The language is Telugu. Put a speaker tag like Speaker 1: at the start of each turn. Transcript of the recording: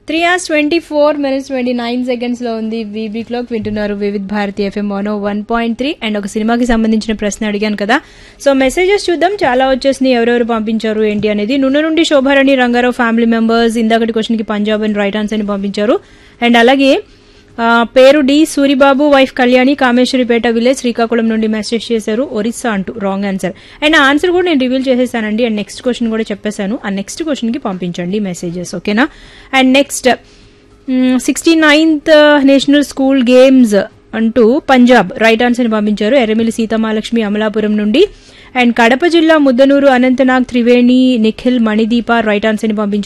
Speaker 1: three hours twenty four minutes twenty nine seconds లో ఉంది వీబీ క్లాక్ వింటున్నారు Vividh Bharati FM mono one point three and ఒక సినిమాకి సంబంధించిన ప్రశ్న అడిగాను కదా సో మెసేజెస్ చూద్దాం చాలా వచ్చేసినాయి ఎవరెవరు పంపించారు ఏంటి అనేది నున్న నుండి శోభారాణి రంగారావు ఫ్యామిలీ మెంబర్స్ ఇందాకటి క్వశ్చన్ కి పంజాబ్ అండ్ రైట్ ఆన్సర్ ని పంపించారు అండ్ అలాగే ఆ, పేరు D Suribabu wife Kalyani Kameswaripeta village Srikakulam నుండి మెసేజ్ చేశారు ఒరిస్సా అంటూ రాంగ్ ఆన్సర్ అండ్ ఆ ఆన్సర్ కూడా నేను రివీల్ చేసేసానండి అండ్ నెక్స్ట్ క్వశ్చన్ కూడా చెప్పేశాను ఆ నెక్స్ట్ క్వశ్చన్ కి పంపించండి మెసేజెస్ ఓకేనా and next sixty ninth national school games అంటూ పంజాబ్ రైట్ ఆన్సర్ ని పంపించారు ఎర్రమిల్లి సీతమాలక్ష్మి అమలాపురం నుండి అండ్ కడప జిల్లా ముద్దనూరు అనంతనాగ్ త్రివేణి నిఖిల్ మణిదీప రైట్ ఆన్సర్ ని పంపించారు